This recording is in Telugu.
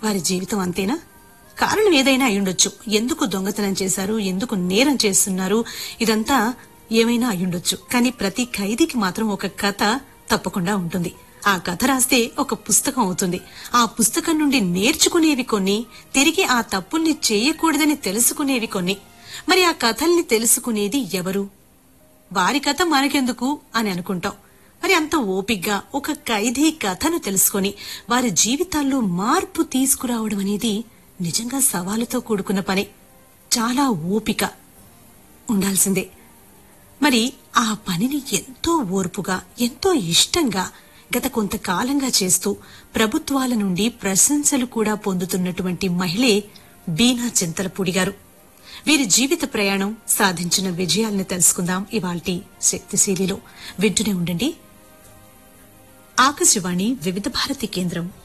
వారి జీవితం అంతేనా కారణం ఏదైనా అయ్యుండొచ్చు ఎందుకు దొంగతనం చేశారు ఎందుకు నేరం చేస్తున్నారు ఇదంతా ఏమైనా అయ్యుండొచ్చు కానీ ప్రతి ఖైదీకి మాత్రం ఒక కథ తప్పకుండా ఉంటుంది ఆ కథ రాస్తే ఒక పుస్తకం అవుతుంది ఆ పుస్తకం నుండి నేర్చుకునేవి కొన్ని తిరిగి ఆ తప్పుల్ని చేయకూడదని తెలుసుకునేవి కొన్ని మరి ఆ కథల్ని తెలుసుకునేది ఎవరు వారి కథ మనకెందుకు అని అనుకుంటాం మరి అంత ఓపిగ్గా ఒక ఖైదీ కథను తెలుసుకొని వారి జీవితాల్లో మార్పు తీసుకురావడం అనేది నిజంగా సవాలుతో కూడుకున్న పని చాలా ఓపిక ఉండాల్సిందే మరి ఆ పనిని ఎంతో ఓర్పుగా ఎంతో ఇష్టంగా గత కొంతకాలంగా చేస్తూ ప్రభుత్వాల నుండి ప్రశంసలు కూడా పొందుతున్నటువంటి మహిళే బీనా చింతలపూడి గారు వీరి జీవిత ప్రయాణం సాధించిన విజయాలను తెలుసుకుందాం ఇవాల్టి శక్తిశీలిలో వింటూనే ఉండండి ఆకాశవాణి వివిధ భారతి కేంద్రం